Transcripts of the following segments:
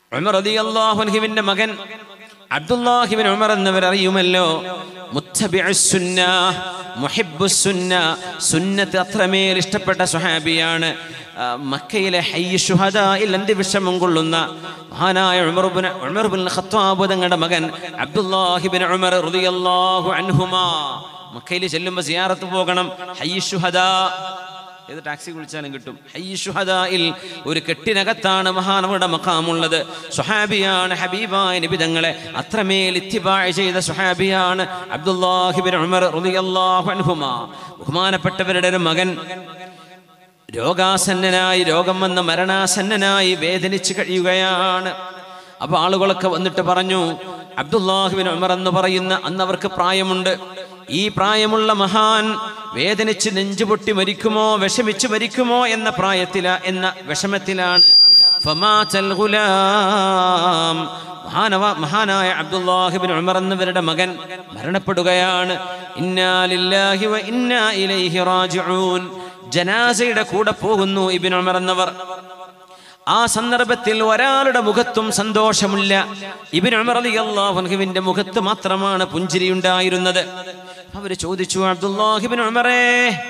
ഉമർ റളിയല്ലാഹുവിന്റെ മകൻ അബ്ദുല്ലാഹിബിൻ ഉമർ എന്നവർ അറിയുമല്ലോ മുത്തബിഅസ്സുന്ന, മുഹിബ്ബുസ്സുന്ന, സുന്നത്ത് അത്രമേൽ ഇഷ്ടപ്പെട്ട സുഹാബിയാണ് ആ, മക്കയിലെ ഹയ്യ ഷുഹദായിൽ അന്ത്യവിഷമം കൊള്ളുന്ന മഹാനായ ഉമർബിൻ ഉമർബിൻ ഖത്താബ് തങ്ങളുടെ മകൻ അബ്ദുല്ലാഹിബിൻ ഉമർ റളിയല്ലാഹു അൻഹുമാ മക്കയിൽ ചെല്ലുമ്പോൾ സിയാറത്ത് പോകണം ഹയ്യ ഷുഹദാ ഏത് ടാക്സി വിളിച്ചാലും കിട്ടും ഹയ്യ ഷുഹദായിൽ ഒരു കെട്ടിനകത്താണ് മഹാനവരുടെ മക്കാമുള്ളത് സുഹാബിയാണ് ഹബീബായ നിബിതങ്ങളെ അത്രമേൽ ഇത്തിബായ് ചെയ്ത സുഹാബിയാണ് അബ്ദുല്ലാഹിബിൻ ഉമർ റളിയല്ലാഹു അൻഹുമാ ബഹുമാനപ്പെട്ടവരുടെ ഒരു മകൻ രോഗാസന്നനായി രോഗം വന്ന മരണാസന്നനായി വേദനിച്ച് കഴിയുകയാണ് അപ്പൊ ആളുകളൊക്കെ വന്നിട്ട് പറഞ്ഞു അബ്ദുല്ലാഹിബിൻ ഉമർ എന്ന് പറയുന്ന അന്ന് അവർക്ക് പ്രായമുണ്ട് ഈ പ്രായമുള്ള മഹാൻ വേദനിച്ച് നെഞ്ചുപൊട്ടി മരിക്കുമോ വിഷമിച്ച് മരിക്കുമോ എന്ന പ്രായത്തില എന്ന വിഷമത്തിലാണ് ഫമാതൽ ഗുലാം മഹാനവ മഹാനായ അബ്ദുല്ലാഹിബിൻ ഉമർ എന്നവരുടെ മകൻ മരണപ്പെടുകയാണ് ഇന്നാ ലില്ലാഹി വ ഇന്നാ ഇലൈഹി റാജിഊൻ ജനാസയുടെ കൂടെ പോകുന്നു ഇബിൻ ഉമർ എന്നവർ ആ സന്ദർഭത്തിൽ ഒരാളുടെ മുഖത്തും സന്തോഷമില്ല ഇബിൻ ഉമർ അലി അള്ളാഹുവിന്റെ മുഖത്ത് മാത്രമാണ് പുഞ്ചിരി ഉണ്ടായിരുന്നത് അവര് ചോദിച്ചു അബ്ദുല്ലാഹിബിൻ ഉമറേ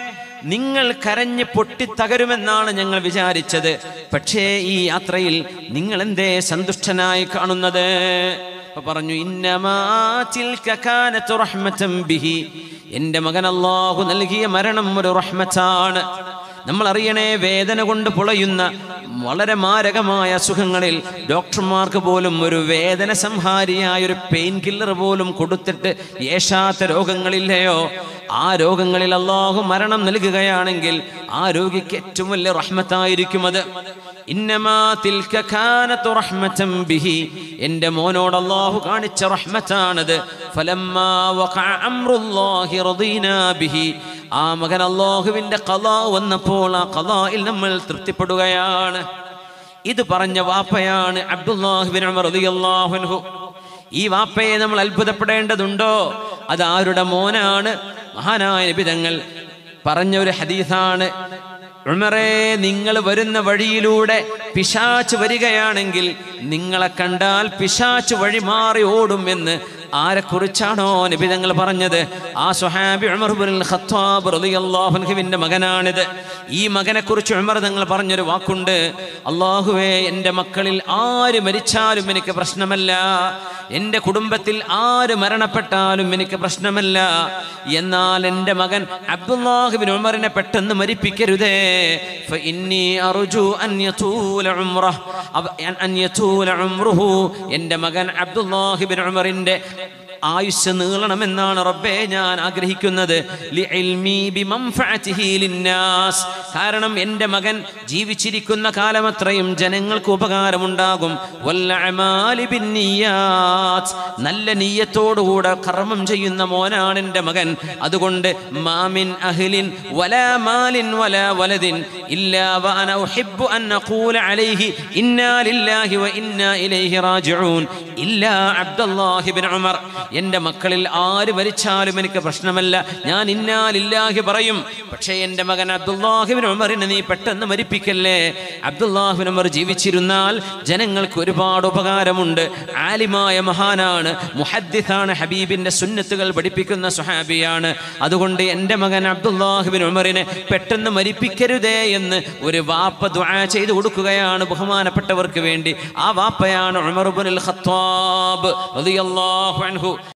നിങ്ങൾ കരഞ്ഞ് പൊട്ടിത്തകരുമെന്നാണ് ഞങ്ങൾ വിചാരിച്ചത് പക്ഷേ ഈ യാത്രയിൽ നിങ്ങൾ എന്തേ സന്തുഷ്ടനായി കാണുന്നത് അപ്പൊ പറഞ്ഞു ഇന്നമാ തിൽക കാനത്ത് റഹ്മതൻ ബിഹി എന്റെ മകൻ അള്ളാഹു നൽകിയ മരണം ഒരു റഹ്മത്താണ് നമ്മൾ അറിയണേ വേദന കൊണ്ട് പുളയുന്ന വളരെ മാരകമായ അസുഖങ്ങളിൽ ഡോക്ടർമാർക്ക് പോലും ഒരു വേദന സംഹാരിയായ ഒരു പെയിൻ കില്ലർ പോലും കൊടുത്തിട്ട് ഏഷാത്ത രോഗങ്ങളില്ലയോ ആ രോഗങ്ങളിൽ അള്ളാഹു മരണം നൽകുകയാണെങ്കിൽ ആ രോഗിക്ക് ഏറ്റവും വലിയ റഹ്മത്തായിരിക്കും അത് ഇന്നമാ തിൽക കാനത്ത് റഹ്മതൻ ബിഹി എൻ്റെ മോനോട് അള്ളാഹു കാണിച്ച റഹ്മത്താണത് ഫലമ്മാ വഖഅ അംറുല്ലാഹി റദീനാ ബിഹി ആ മകൻ അള്ളാഹുവിന്റെ കലാ വന്നപ്പോൾ ആ കലായിൽ നമ്മൾ തൃപ്തിപ്പെടുകയാണ് ഇത് പറഞ്ഞ വാപ്പയാണ് അബ്ദുല്ലാഹുബിൻ ഉമർ റളിയല്ലാഹു അൻഹു ഈ വാപ്പയെ നമ്മൾ അത്ഭുതപ്പെടേണ്ടതുണ്ടോ അത് ആരുടെ മോനാണ് മഹാനായ നബിതങ്ങൾ പറഞ്ഞ ഒരു ഹദീസാണ് ഉമറേ നിങ്ങൾ വരുന്ന വഴിയിലൂടെ പിശാച്ച് വരികയാണെങ്കിൽ നിങ്ങളെ കണ്ടാൽ പിശാച്ച് വഴി മാറി ഓടും എന്ന് ആരെക്കുറിച്ചാണോ നിബിതങ്ങൾ പറഞ്ഞത് ആ സുഹാബി ഉമർ ബിൻ ഖത്താബ് റളിയല്ലാഹു അൻഹുവിന്റെ മകനാണിത് ഈ മകനെ കുറിച്ച് ഉമർ തങ്ങൾ പറഞ്ഞൊരു വാക്കുണ്ട് അള്ളാഹുവേ എൻ്റെ മക്കളിൽ ആര് മരിച്ചാലും എനിക്ക് പ്രശ്നമല്ല എൻ്റെ കുടുംബത്തിൽ ആര് മരണപ്പെട്ടാലും എനിക്ക് പ്രശ്നമല്ല എന്നാൽ എൻ്റെ മകൻ അബ്ദുല്ലാഹിബിൻ ഉമറിനെ പെട്ടെന്ന് മരിപ്പിക്കരുതേ ഫഇന്നി അർജു അൻ യതൂല ഉംറഹ് അവ- അൻ യതൂല ഉംറുഹു എൻ്റെ മകൻ അബ്ദുല്ലാഹിബിൻ ഉമറിൻ്റെ ആയുസ് നീളണമെന്നാണ് റബ്ബേ ഞാൻ ആഗ്രഹിക്കുന്നത് ലിഇൽമി ബിമൻഫഅതിഹി ലിന്നാസ്. കാരണം എൻ്റെ മകൻ ജീവിച്ചിരിക്കുന്ന കാലമത്രയും ജനങ്ങൾക്ക് ഉപകാരമുണ്ടാകും വല്ലഅമാലി ബിന്നിയാത്ത്. നല്ല നീയത്തോടുകൂടെ കർമ്മം ചെയ്യുന്ന മോനാണ് എൻ്റെ മകൻ അതുകൊണ്ട് മാമിൻ അഹ്ലിൻ വലാ മാലിൻ വലാ വലദിൻ ഇല്ലാ വഅന ഉഹിബ്ബു അൻ അഖൂല അലൈഹി ഇന്നാ ലില്ലാഹി വ ഇന്നാ ഇലൈഹി റാജിഊൻ ഇല്ലാ അബ്ദുല്ലാഹി ബിൻ ഉമർ എൻ്റെ മക്കളിൽ ആര് മരിച്ചാലും എനിക്ക് പ്രശ്നമല്ല ഞാൻ ഇന്നാലില്ലാഹി പറയും പക്ഷേ എൻ്റെ മകൻ അബ്ദുല്ലാഹിബിൻ ഉമറിനെ നീ പെട്ടെന്ന് മരിപ്പിക്കല്ലേ അബ്ദുല്ലാഹിബിൻ ഉമർ ജീവിച്ചിരുന്നാൽ ജനങ്ങൾക്ക് ഒരുപാട് ഉപകാരമുണ്ട് ആലിമായ മഹാനാണ് മുഹദ്ദിസാണ് ഹബീബിന്റെ സുന്നത്തുകൾ പഠിപ്പിക്കുന്ന സുഹാബിയാണ് അതുകൊണ്ട് എൻ്റെ മകൻ അബ്ദുല്ലാഹിബിൻ ഉമറിനെ പെട്ടെന്ന് മരിപ്പിക്കരുതേ എന്ന് ഒരു വാപ്പ ദുആ ചെയ്തു കൊടുക്കുകയാണ് ബഹുമാനപ്പെട്ടവർക്ക് വേണ്ടി ആ വാപ്പയാണ് ഉമർ ഇബ്നുൽ ഖത്താബ് റളിയല്ലാഹു അൻഹു